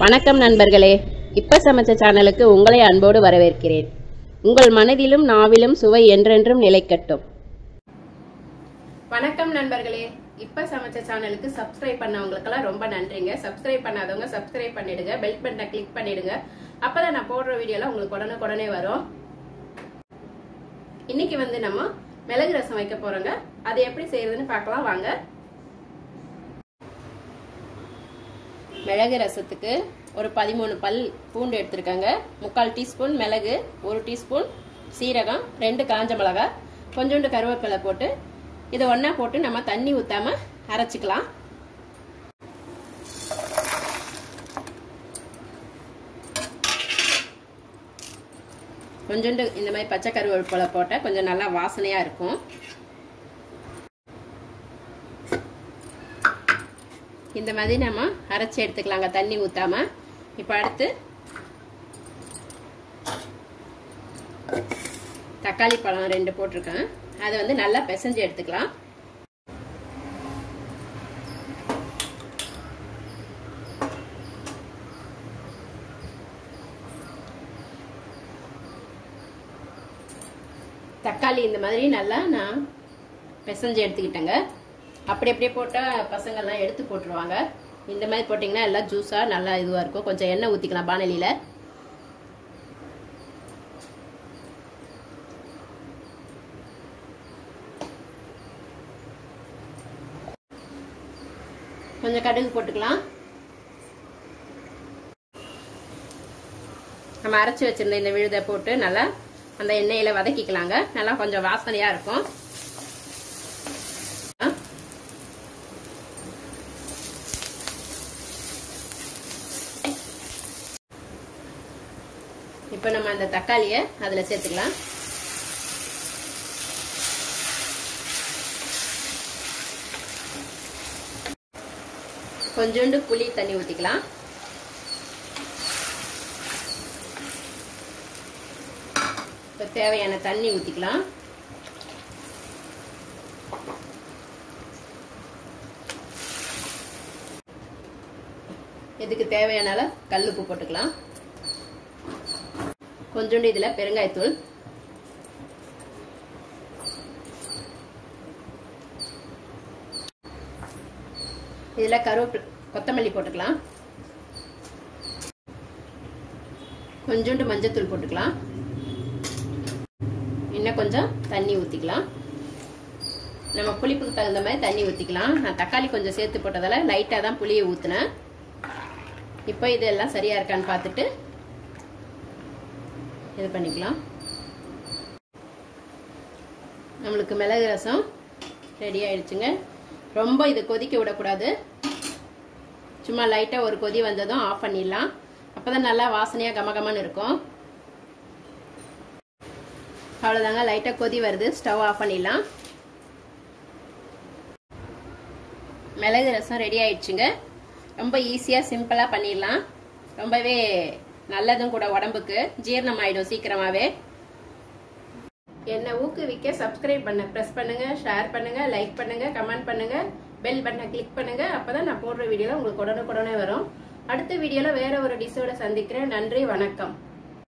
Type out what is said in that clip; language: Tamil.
வணக்கம் நண்பர்களே இப்ப சமைச்ச சேனலுக்கு உங்களை அன்போடு வரவேற்கிறேன் உங்கள் மனதிலும் நாவிலும் சுவை என்றென்றும் நிலைக்கட்டும் வணக்கம் நண்பர்களே இப்ப சமைச்ச சேனலுக்கு சப்ஸ்கிரைப் பண்ணவங்களுக்கெல்லாம் ரொம்ப நன்றிங்க சப்ஸ்கிரைப் பண்ணாதவங்க சப்ஸ்கிரைப் பண்ணிடுங்க பெல் பட்டனை கிளிக் பண்ணிடுங்க அப்பதான் நான் போடுற வீடியோலாம் உங்களுக்கு உடனுக்குடனே வரும் இன்னைக்கு வந்து நம்ம மிளகு ரசம் வைக்க போறோங்க அது எப்படி செய்யறதுன்னு பார்க்கலாம் வாங்க மிளகு ரசத்துக்கு ஒரு பதிமூணு பல் பூண்டு எடுத்திருக்காங்க முக்கால் டீஸ்பூன் மிளகு ஒரு டீஸ்பூன் சீரகம் ரெண்டு காஞ்ச மிளகா கொஞ்சோண்டு கருவேப்பிலை போட்டு இதை ஒன்றா போட்டு நம்ம தண்ணி ஊற்றாம அரைச்சிக்கலாம் கொஞ்சோண்டு இந்த மாதிரி பச்சை கருவேப்பிலை போட்டால் கொஞ்சம் நல்லா வாசனையாக இருக்கும் இந்த மாதிரி நம்ம அரைச்சி எடுத்துக்கலாங்க தண்ணி ஊற்றாம இப்போ அடுத்து தக்காளி பழம் ரெண்டு போட்டிருக்கேன் அதை வந்து நல்லா பிசைஞ்சு எடுத்துக்கலாம் தக்காளி இந்த மாதிரி நல்லா நான் பிசைஞ்சு எடுத்துக்கிட்டேங்க அப்படி அப்படியே போட்டால் பசங்கள்லாம் எடுத்து போட்டுருவாங்க இந்த மாதிரி போட்டிங்கன்னா எல்லாம் ஜூஸாக நல்லா இதுவாக இருக்கும் கொஞ்சம் எண்ணெய் ஊற்றிக்கலாம் பானலியில் கொஞ்சம் கடுகு போட்டுக்கலாம் நம்ம அரைச்சி வச்சிருந்த இந்த விழுதை போட்டு நல்லா அந்த எண்ணெயில் வதக்கிக்கலாங்க நல்லா கொஞ்சம் வாசனையாக இருக்கும் இப்போ நம்ம அந்த தக்காளியை அதில் சேர்த்துக்கலாம் கொஞ்சோண்டு புளி தண்ணி ஊற்றிக்கலாம் இப்போ தேவையான தண்ணி ஊற்றிக்கலாம் இதுக்கு தேவையான கல்லுப்பு போட்டுக்கலாம் கொஞ்சோண்டு இதில் பெருங்காயத்தூள் இதில் கருவேப்பில் கொத்தமல்லி போட்டுக்கலாம் கொஞ்சோண்டு மஞ்சத்தூள் போட்டுக்கலாம் இன்னும் கொஞ்சம் தண்ணி ஊற்றிக்கலாம் நம்ம புளிப்புக்கு தகுந்த மாதிரி தண்ணி ஊற்றிக்கலாம் நான் தக்காளி கொஞ்சம் சேர்த்து போட்டதால லைட்டாக தான் புளியை ஊற்றினேன் இப்போ இதெல்லாம் சரியாக இருக்கான்னு பார்த்துட்டு இது பண்ணிக்கலாம் நம்மளுக்கு மிளகு ரசம் ரெடி ஆயிடுச்சுங்க ரொம்ப இது கொதிக்க விடக்கூடாது சும்மா லைட்டாக ஒரு கொதி வந்ததும் ஆஃப் பண்ணிடலாம் அப்போ தான் நல்லா வாசனையாக கமகமன்னு இருக்கும் அவ்வளோதாங்க லைட்டாக கொதி வருது ஸ்டவ் ஆஃப் பண்ணிடலாம் மிளகு ரசம் ரெடி ஆயிடுச்சுங்க ரொம்ப ஈஸியாக சிம்பிளாக பண்ணிடலாம் ரொம்பவே நல்லதும் கூட உடம்புக்கு ஜீரணம் ஆயிடும் சீக்கிரமாவே என்னை ஊக்குவிக்க சப்ஸ்கிரைப் பண்ண ப்ரெஸ் பண்ணுங்க ஷேர் பண்ணுங்க லைக் பண்ணுங்க கமெண்ட் பண்ணுங்க பெல் பட்டனை கிளிக் பண்ணுங்க அப்பதான் நான் போடுற வீடியோல உங்களுக்கு உடனுக்குடனே வரும் அடுத்த வீடியோல வேற ஒரு டிஷோட சந்திக்கிறேன் நன்றி வணக்கம்